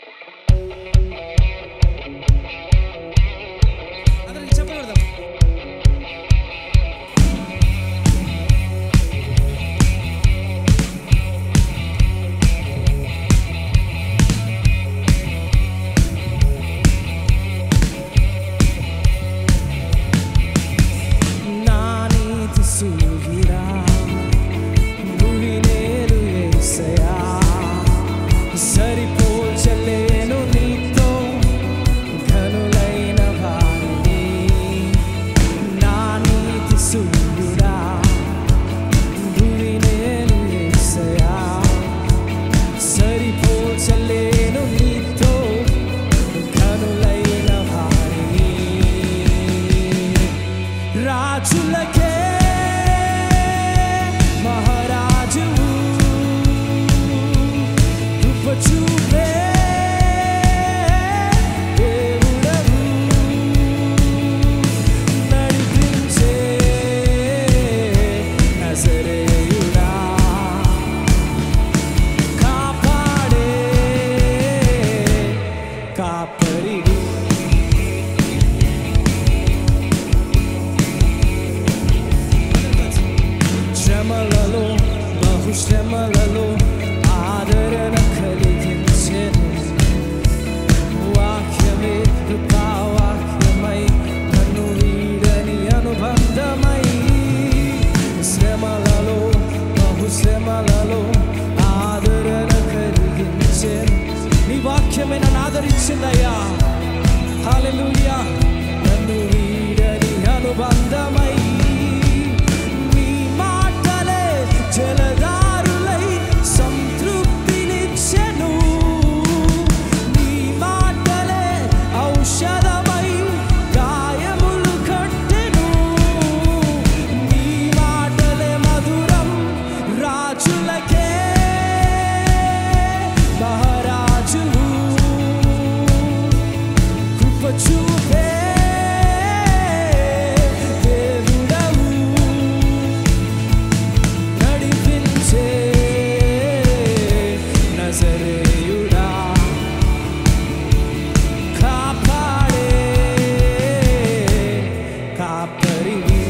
అందరికి చెప్పకూడదు నా నీతి సూర్యుడా భూమి నేలు యేసయ్యా సరిపోల్చలేను నీతో ఘనులైన వారిని నా నీతి సూర్యుడా భూమి నేలు యేసయ్యా సరిపోల్చలేను నీతో ఘనులైన వారిని రాజులకే మహారాజువు కృప చూపే దేవుడవు నడిపించే నజరేయుడా కాపాడే కాపరివి శ్రమలలో బహుశ్రమలలో ఆదరణ కలిగించెను వాక్యమే కృపావాక్యమై నన్ను వీడని అనుబంధమై శ్రమలలో బహుశ్రమలలో ఆదరణ కలిగించెను నీ వాక్యమే నన్ను ఆదరించిందయ్యా హల్లెలూయా నన్ను వీడని అనుబంధమై నీ మాటలే జలధారులై సంతృప్తినిచ్చెను నీ మాటలే ఔషధమై గాయములు కట్టెను నీ మాటలే మధురం రాజులకే మహారాజువు కృప చూపే దేవుడవు నడిపించే నజరేయుడా కాపాడే కాపరివి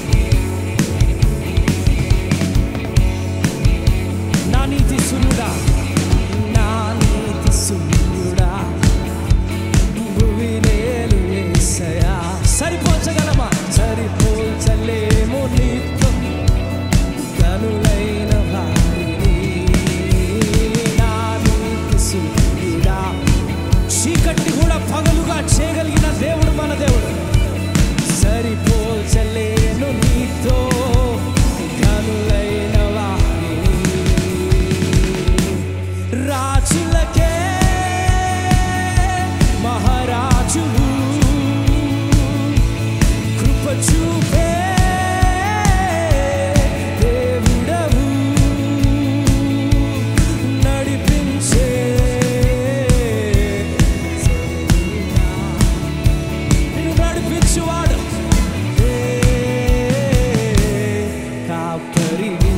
నా నీతి సూర్యుడా నా నీతి సూర్యుడా భువినేలు యేసయ్యా సరిపోల్చగలమా సరిపోల్చలేము నీతో గనులైన వారిని నా నీతి సూర్యుడా చీకటి కూడా పగలుగా చేయగలిగిన దేవుడు మన దేవుడు సరిపోల్చలేను నీతో గనులైన వారిని రాజులకే మహారాజువు కృప చూపే దేవుడవు నడిపించే నిన్ను నడిపించువాడు ఏ కాపరివి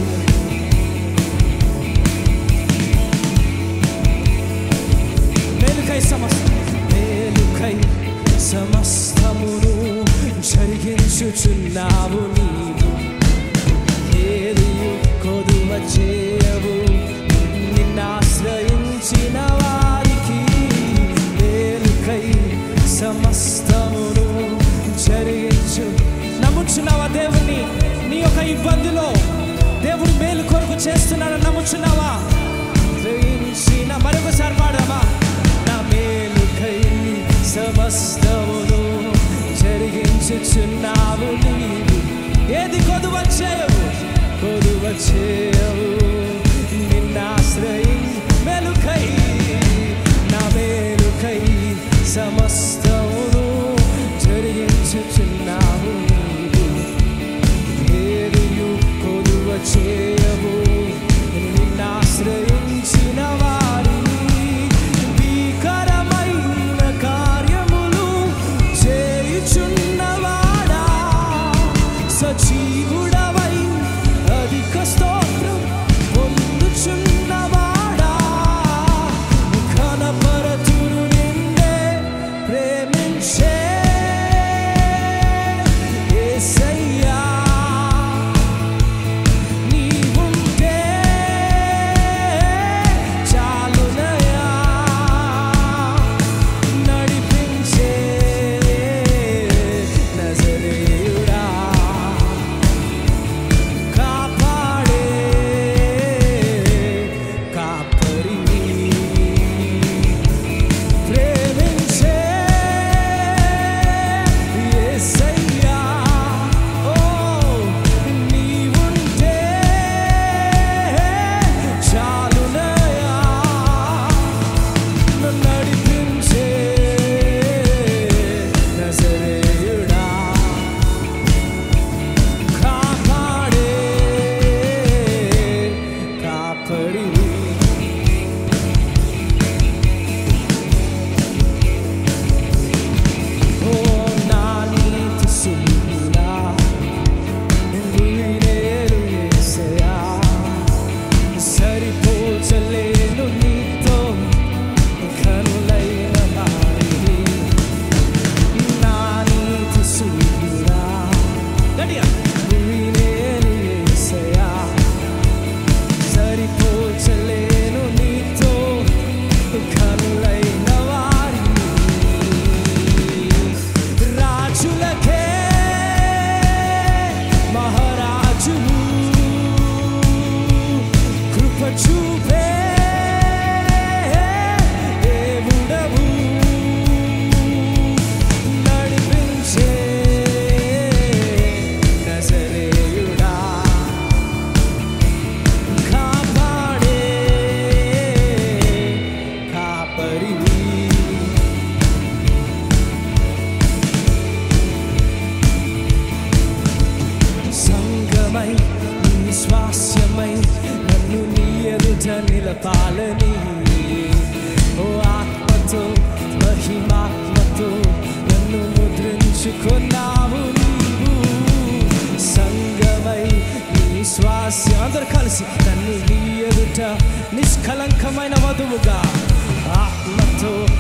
మేలుకై సమస్త మేలుకై సమస్తమును జరిగించుచున్నావు నీవు ఏదియు కొదువ చేయవు నిన్నాశ్రయించిన వారికి మేలుకై సమస్తమును జరిగించు నమ్ముచున్నావా దేవుణ్ణి నీ యొక్క ఇబ్బందిలో దేవుడు మేలు కొరకు చేస్తున్నాడని నమ్ముచున్నావా జయించిన మరొకసారి పాడమా నా మేలుకై సమస్తమును జరిగించుచున్నావు నీవు ఏది కొదువ చేయవు కొదువ చేయవు నిన్నాశ్రయి మేలుకై నా మేలుకై సమస్తమును జరిగించుచున్నావు నీవు ఏదియు కొదువ చేయవు నిన్నాశ్రయించిన వారిని భీకరమైన కార్యములు చేయుచున్నవాడా సజీవుడవై అధిక స్తోత్రం దాస్య అందరు కలిసి నన్ను నీ ఎదుట నిష్కలంకమైన వధువుగా ఆత్మతో